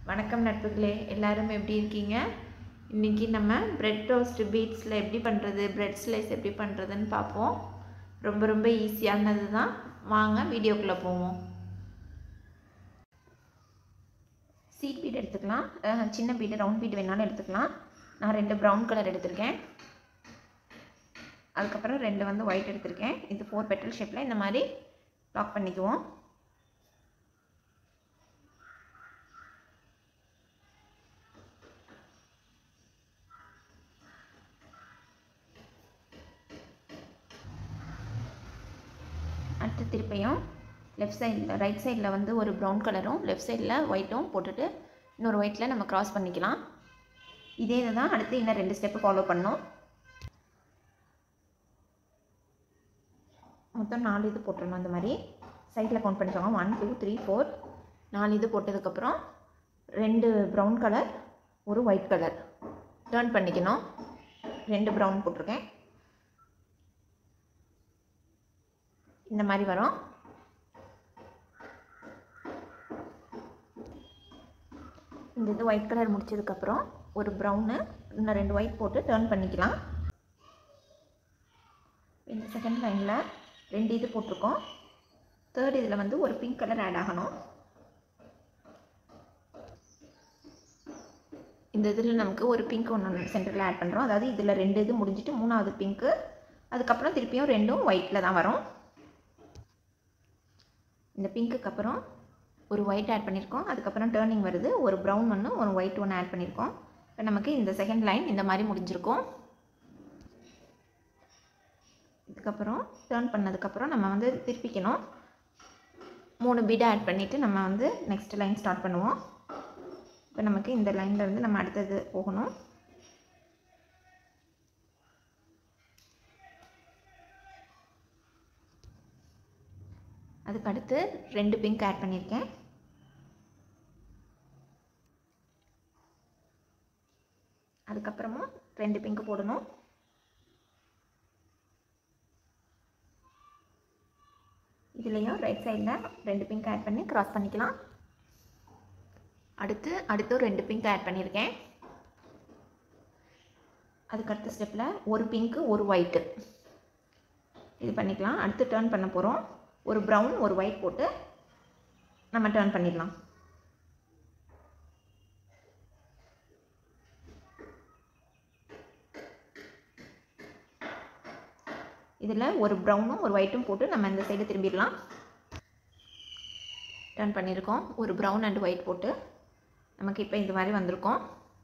வணக்கம் நட்புகளே எல்லாரும் எப்படி இருக்கீங்க இன்றைக்கி நம்ம பிரெட் டோஸ்ட் பீட்ஸில் எப்படி பண்ணுறது பிரெட் ஸ்லைஸ் எப்படி பண்ணுறதுன்னு பார்ப்போம் ரொம்ப ரொம்ப ஈஸியானது தான் வாங்க வீடியோக்குள்ளே போவோம் சீட் பீட் எடுத்துக்கலாம் அஹ், சின்ன பீடு ரவுண்ட் பீடு வேணாலும் எடுத்துக்கலாம் நான் ரெண்டு ப்ரௌன் கலர் எடுத்திருக்கேன் அதுக்கப்புறம் ரெண்டு வந்து ஒயிட் எடுத்திருக்கேன் இது ஃபோர் பெட்டல் ஷேப்பில் இந்த மாதிரி லாக் பண்ணிக்குவோம் அடுத்த திருப்பியும் லெஃப்ட் சைடில் ரைட் சைடில் வந்து ஒரு ப்ரௌன் கலரும் லெஃப்ட் சைடில் ஒயிட்டும் போட்டுட்டு இன்னொரு ஒயிட்டில் நம்ம கிராஸ் பண்ணிக்கலாம் இதே இதை தான் அடுத்து இன்னும் ரெண்டு ஸ்டெப்பு ஃபாலோ பண்ணணும் மொத்தம் நாலு இது போட்டுடணும் இந்த மாதிரி சைடில் கவுண்ட் பண்ணிக்கோங்க ஒன் டூ த்ரீ ஃபோர் நாலு இது போட்டதுக்கப்புறம் ரெண்டு ப்ரௌன் கலர் ஒரு ஒயிட் கலர் டேர்ன் பண்ணிக்கணும் ரெண்டு ப்ரௌன் போட்டிருக்கேன் இந்த மாதிரி வரும் இந்த இது ஒயிட் கலர் முடிச்சதுக்கப்புறம் ஒரு ப்ரௌனு இன்னும் ரெண்டு ஒயிட் போட்டு டேர்ன் பண்ணிக்கலாம் இந்த செகண்ட் லைனில் ரெண்டு இது போட்டிருக்கோம் தேர்ட் இதில் வந்து ஒரு பிங்க் கலர் ஆட் ஆகணும் இந்த இதில் நமக்கு ஒரு பிங்க் ஒன்று சென்டரில் ஆட் பண்ணுறோம் அதாவது இதில் ரெண்டு இது முடிஞ்சிட்டு மூணாவது பிங்க்கு அதுக்கப்புறம் திருப்பியும் ரெண்டும் ஒயிட்டில் தான் வரும் இந்த பிங்க்குக்கு அப்புறம் ஒரு ஒயிட் ஆட் பண்ணியிருக்கோம் அதுக்கப்புறம் டேர்னிங் வருது ஒரு ப்ரௌன் ஒன்று ஒரு ஒயிட் ஒன்று ஆட் பண்ணியிருக்கோம் இப்போ நமக்கு இந்த செகண்ட் லைன் இந்த மாதிரி முடிஞ்சிருக்கும் இதுக்கப்புறம் டேர்ன் பண்ணதுக்கப்புறம் நம்ம வந்து திருப்பிக்கணும் மூணு பீடை ஆட் பண்ணிவிட்டு நம்ம வந்து நெக்ஸ்ட் லைன் ஸ்டார்ட் பண்ணுவோம் இப்போ நமக்கு இந்த லைனில் இருந்து நம்ம அடுத்தது போகணும் அதுக்கு அடுத்து ரெண்டு பிங்க் ஆட் பண்ணியிருக்கேன் அதுக்கப்புறமா ரெண்டு பிங்க் போடணும் இதுலேயும் ரைட் சைடில் ரெண்டு பிங்க் ஆட் பண்ணி க்ராஸ் பண்ணிக்கலாம் அடுத்து அடுத்து ரெண்டு பிங்க் ஆட் பண்ணியிருக்கேன் அதுக்கு அடுத்த ஸ்டெப்பில் ஒரு பிங்க்கு ஒரு ஒயிட்டு இது பண்ணிக்கலாம் அடுத்து டேர்ன் பண்ண போகிறோம் ஒரு ப்ரௌன் ஒரு ஒயிட் போட்டு நம்ம டேர்ன் பண்ணிடலாம் இதில் ஒரு ப்ரௌனும் ஒரு ஒயிட்டும் போட்டு நம்ம இந்த சைடு திரும்பிடலாம் டர்ன் பண்ணியிருக்கோம் ஒரு ப்ரௌன் அண்ட் ஒயிட் போட்டு நமக்கு இப்போ இது மாதிரி வந்திருக்கோம்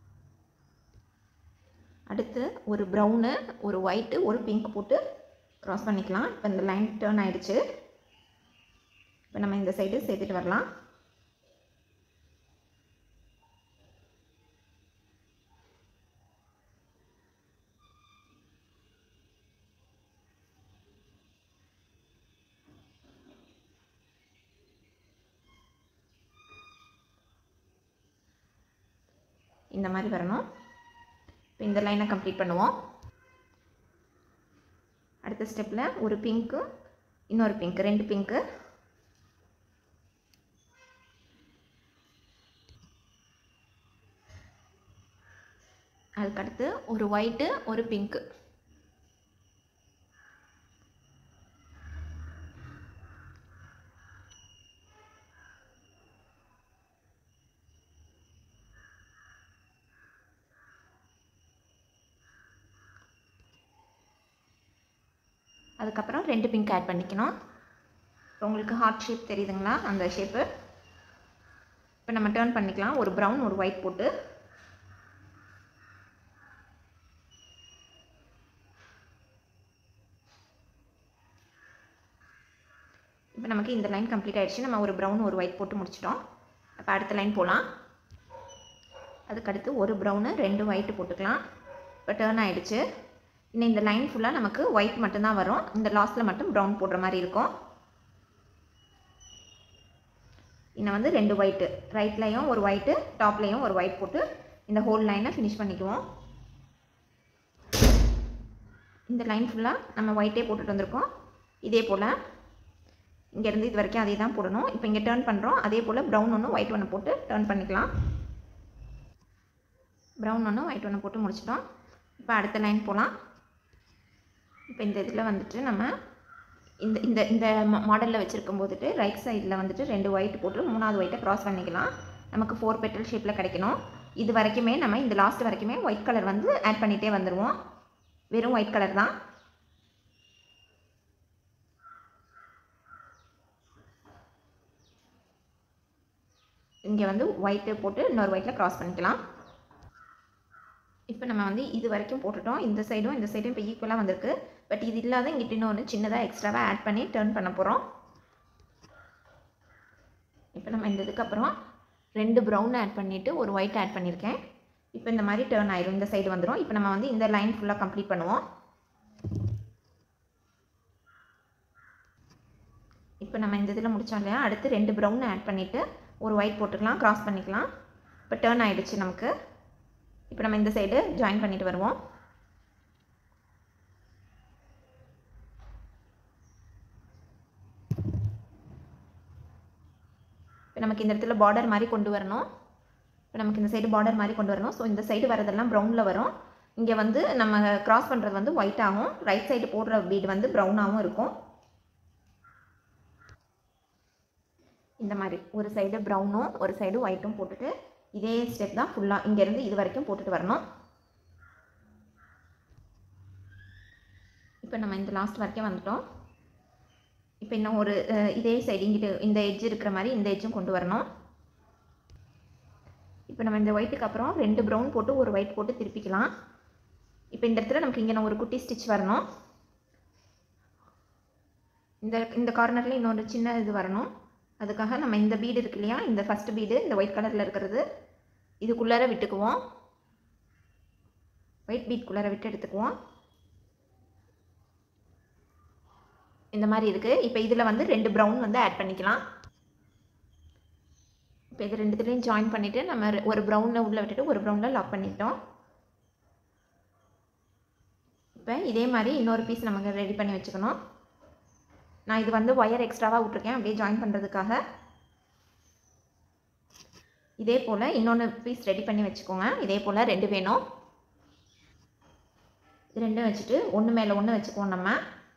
அடுத்து ஒரு ப்ரௌனு ஒரு ஒயிட்டு ஒரு பிங்க் போட்டு க்ராஸ் பண்ணிக்கலாம் இப்போ இந்த லைன் டேர்ன் ஆயிடுச்சு இப்போ நம்ம இந்த சைடு சேர்த்துட்டு வரலாம் இந்த மாதிரி வரணும் இப்போ இந்த லைனை கம்ப்ளீட் பண்ணுவோம் அடுத்த ஸ்டெப்பில் ஒரு பிங்க்கு இன்னொரு பிங்க்கு ரெண்டு பிங்க்கு அதுக்கடுத்து ஒரு ஒயிட்டு ஒரு பிங்க்கு அதுக்கப்புறம் ரெண்டு பிங்க் ஆட் பண்ணிக்கணும் இப்போ உங்களுக்கு ஹார்ட் ஷேப் தெரியுதுங்களா அந்த ஷேப்பு இப்போ நம்ம டேர்ன் பண்ணிக்கலாம் ஒரு ப்ரௌன் ஒரு ஒயிட் போட்டு இப்போ நமக்கு இந்த லைன் கம்ப்ளீட் ஆயிடுச்சு நம்ம ஒரு ப்ரௌன் ஒரு ஒயிட் போட்டு முடிச்சிட்டோம் அப்போ அடுத்த லைன் போகலாம் அதுக்கடுத்து ஒரு ப்ரௌனு ரெண்டு ஒயிட்டு போட்டுக்கலாம் இப்போ டேர்ன் ஆயிடுச்சு இன்னும் இந்த லைன் ஃபுல்லாக நமக்கு ஒயிட் மட்டும்தான் வரும் இந்த லாஸ்ட்டில் மட்டும் ப்ரௌன் போடுற மாதிரி இருக்கும் இன்னும் வந்து ரெண்டு ஒயிட்டு ரைட்லேயும் ஒரு ஒயிட்டு டாப்லேயும் ஒரு ஒயிட் போட்டு இந்த ஹோல் லைனை ஃபினிஷ் பண்ணிக்குவோம் இந்த லைன் ஃபுல்லாக நம்ம ஒயிட்டே போட்டுட்டு வந்திருக்கோம் இதே போல் இங்கேருந்து இது வரைக்கும் அதே தான் போடணும் இப்போ இங்கே டேர்ன் பண்ணுறோம் அதே போல் ப்ரௌன் ஒன்று ஒயிட் ஒன்று போட்டு டேர்ன் பண்ணிக்கலாம் ப்ரௌன் ஒன்று ஒயிட் ஒன்று போட்டு முடிச்சிட்டோம் இப்போ அடுத்த லைன் போகலாம் இப்போ இந்த இதில் வந்துட்டு நம்ம இந்த இந்த இந்த மாடலில் வச்சுருக்கும் போதுட்டு ரைட் சைடில் வந்துட்டு ரெண்டு ஒயிட் போட்டு மூணாவது ஒயிட்டை க்ராஸ் பண்ணிக்கலாம் நமக்கு ஃபோர் பெட்டல் ஷேப்பில் கிடைக்கணும் இது வரைக்குமே நம்ம இந்த லாஸ்ட் வரைக்குமே ஒயிட் கலர் வந்து ஆட் பண்ணிகிட்டே வந்துடுவோம் வெறும் ஒயிட் கலர் தான் இங்கே வந்து ஒயிட்டு போட்டு இன்னொரு ஒயிட்டில் க்ராஸ் பண்ணிக்கலாம் இப்போ நம்ம வந்து இது வரைக்கும் போட்டுட்டோம் இந்த சைடும் இந்த சைடும் இப்போ ஈக்குவலாக வந்திருக்கு பட் இது இல்லாத இங்கிட்ட இன்னொன்று சின்னதாக எக்ஸ்ட்ராவாக ஆட் பண்ணி டேர்ன் பண்ண போகிறோம் இப்போ நம்ம இந்த இதுக்கப்புறம் ரெண்டு ப்ரௌன் ஆட் பண்ணிவிட்டு ஒரு ஒயிட் ஆட் பண்ணியிருக்கேன் இப்போ இந்த மாதிரி டேர்ன் ஆயிரும் இந்த சைடு வந்துடும் இப்போ நம்ம வந்து இந்த லைன் ஃபுல்லாக கம்ப்ளீட் பண்ணுவோம் இப்போ நம்ம இந்த இதில் முடித்தோம் இல்லையா அடுத்து ரெண்டு ப்ரௌன் ஆட் பண்ணிவிட்டு ஒரு ஒயிட் போட்டுக்கலாம் க்ராஸ் பண்ணிக்கலாம் இப்போ டேர்ன் ஆகிடுச்சு நமக்கு இப்போ நம்ம இந்த சைடு ஜாயின் பண்ணிட்டு வருவோம் இப்போ நமக்கு இந்த இடத்துல பார்டர் மாதிரி கொண்டு வரணும் இப்போ நமக்கு இந்த சைடு பார்டர் மாதிரி கொண்டு வரணும் ஸோ இந்த சைடு வரதெல்லாம் ப்ரௌனில் வரும் இங்கே வந்து நம்ம கிராஸ் பண்ணுறது வந்து ஒயிட் ஆகும் ரைட் சைடு போடுற பீடு வந்து ப்ரௌனாகவும் இருக்கும் இந்த மாதிரி ஒரு சைடு ப்ரௌனும் ஒரு சைடு ஒயிட்டும் போட்டுட்டு இதே ஸ்டெப் தான் ஃபுல்லாக இங்கேருந்து இது வரைக்கும் போட்டுட்டு வரணும் இப்போ நம்ம இந்த லாஸ்ட் வரைக்கும் வந்துட்டோம் இப்போ இன்னும் ஒரு அஹ், இதே சைடு இங்கிட்டு இந்த எட்ஜ் இருக்கிற மாதிரி இந்த எட்ஜும் கொண்டு வரணும் இப்போ நம்ம இந்த ஒயிட்டுக்கு அப்புறம் ரெண்டு ப்ரௌன் போட்டு ஒரு ஒயிட் போட்டு திருப்பிக்கலாம் இப்போ இந்த இடத்துல நமக்கு இங்கே ஒரு குட்டி ஸ்டிச் வரணும் இந்த இந்த கார்னரில் இன்னொரு சின்ன இது வரணும் அதுக்காக நம்ம இந்த பீடு இருக்கு இல்லையா இந்த ஃபஸ்ட் பீடு இந்த ஒயிட் கலரில் இருக்கிறது இதுக்குள்ளார விட்டுக்குவோம் ஒயிட் பீட்குள்ளார விட்டு எடுத்துக்குவோம் இந்த மாதிரி இருக்குது இப்போ இதில் வந்து ரெண்டு ப்ரௌன் வந்து ஆட் பண்ணிக்கலாம் இப்போ இது ரெண்டுத்துலேயும் ஜாயின் பண்ணிவிட்டு நம்ம ரெ- ஒரு ப்ரௌனில் உள்ளே விட்டுட்டு ஒரு ப்ரௌனில் லாக் பண்ணிட்டோம் இப்போ இதே மாதிரி இன்னொரு பீஸ் நமக்கு ரெடி பண்ணி வச்சுக்கணும் நான் இது வந்து ஒயர் எக்ஸ்ட்ராவாக விட்ருக்கேன் அப்படியே ஜாயின் பண்ணுறதுக்காக இதே போல் இன்னொன்று பீஸ் ரெடி பண்ணி வச்சுக்கோங்க இதே போல் ரெண்டு வேணும் இது ரெண்டும் வச்சுட்டு ஒன்று மேலே ஒன்று வச்சுக்குவோம் நம்ம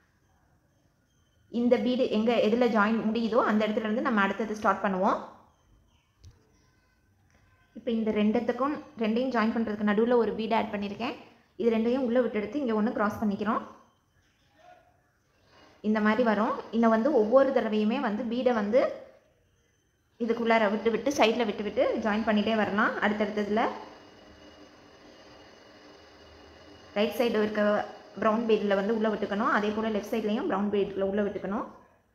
இந்த பீடு எங்கே எதில் ஜாயின் முடியுதோ அந்த இடத்துல இருந்து நம்ம அடுத்தது ஸ்டார்ட் பண்ணுவோம் இப்போ இந்த ரெண்டுத்துக்கும் ரெண்டையும் ஜாயின் பண்ணுறதுக்கு நடுவில் ஒரு பீடு ஆட் பண்ணியிருக்கேன் இது ரெண்டையும் உள்ளே விட்டு எடுத்து இங்கே ஒன்று க்ராஸ் பண்ணிக்கிறோம் இந்த மாதிரி வரும் இன்னும் வந்து ஒவ்வொரு தடவையுமே வந்து பீடை வந்து இதுக்குள்ளார விட்டு விட்டு சைடில் விட்டு விட்டு ஜாயின் பண்ணிகிட்டே வரலாம் அடுத்தடுத்ததில் ரைட் சைடு இருக்க ப்ரௌன் பீடில் வந்து உள்ளே விட்டுக்கணும் அதே போல் லெஃப்ட் சைட்லேயும் ப்ரௌன் பீடில் உள்ளே விட்டுக்கணும்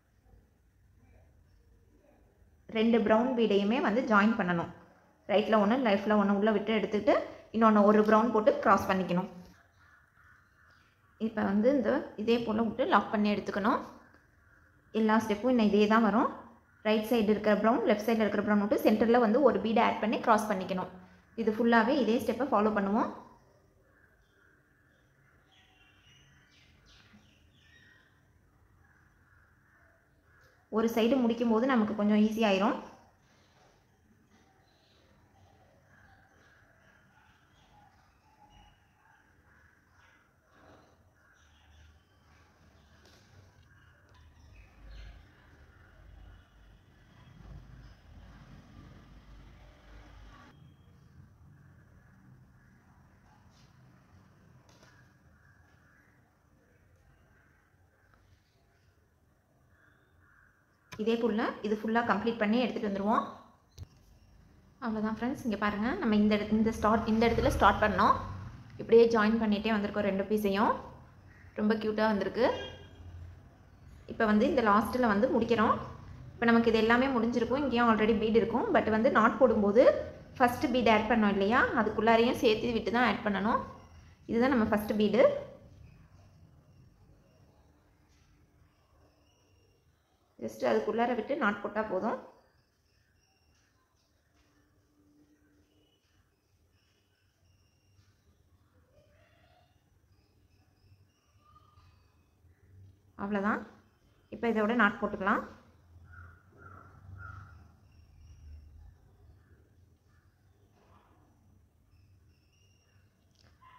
ரெண்டு ப்ரௌன் பீடையுமே வந்து ஜாயின் பண்ணணும் ரைட்டில் ஒன்று லெஃப்டில் ஒன்று உள்ளே விட்டு எடுத்துக்கிட்டு இன்னொன்று ஒரு ப்ரௌன் போட்டு க்ராஸ் பண்ணிக்கணும் இப்போ வந்து இந்த இதே போல் விட்டு லாக் பண்ணி எடுத்துக்கணும் எல்லா ஸ்டெப்பும் இன்னும் இதே தான் வரும் ரைட் சைடு இருக்கிற ப்ரௌன் லெஃப்ட் சைடில் இருக்கிற ப்ரௌன் விட்டு சென்டரில் வந்து ஒரு பீடை ஆட் பண்ணி க்ராஸ் பண்ணிக்கணும் இது ஃபுல்லாகவே இதே ஸ்டெப்பை ஃபாலோ பண்ணுவோம் ஒரு சைடு முடிக்கும் போது நமக்கு கொஞ்சம் ஈஸியாயிரும் இதே போல் இது ஃபுல்லாக கம்ப்ளீட் பண்ணி எடுத்துகிட்டு வந்துடுவோம் அவ்வளோதான் ஃப்ரெண்ட்ஸ் இங்கே பாருங்கள் நம்ம இந்த இடத்து இந்த ஸ்டார்ட் இந்த இடத்துல ஸ்டார்ட் பண்ணோம் இப்படியே ஜாயின் பண்ணிகிட்டே வந்திருக்கோம் ரெண்டு பீஸையும் ரொம்ப க்யூட்டாக வந்திருக்கு இப்போ வந்து இந்த லாஸ்ட்டில் வந்து முடிக்கிறோம் இப்போ நமக்கு இது எல்லாமே முடிஞ்சிருக்கும் இங்கேயும் ஆல்ரெடி பீட் இருக்கும் பட் வந்து நாட் போடும்போது ஃபஸ்ட்டு பீட் ஆட் பண்ணோம் இல்லையா அதுக்குள்ளாரையும் சேர்த்து விட்டு தான் ஆட் பண்ணணும் இதுதான் நம்ம ஃபஸ்ட்டு பீடு ஜஸ்ட் அதுக்குள்ளார விட்டு நாட் போட்டால் போதும் அவ்வளோதான் இப்போ இதோட நாட் போட்டுக்கலாம்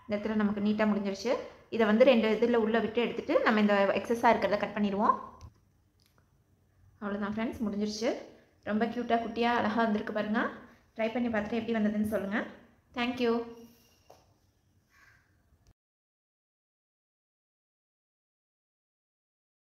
இந்த இடத்துல நமக்கு நீட்டாக முடிஞ்சிருச்சு இதை வந்து ரெண்டு இதில் உள்ளே விட்டு எடுத்துகிட்டு நம்ம இந்த எக்ஸஸாக இருக்கிறத கட் பண்ணிடுவோம் அவ்வளோதான் ஃப்ரெண்ட்ஸ் முடிஞ்சிருச்சு ரொம்ப க்யூட்டாக குட்டியாக அழகாக வந்திருக்கு பாருங்கள் ட்ரை பண்ணி பார்த்துட்டு எப்படி வந்ததுன்னு சொல்லுங்கள் தேங்க்யூ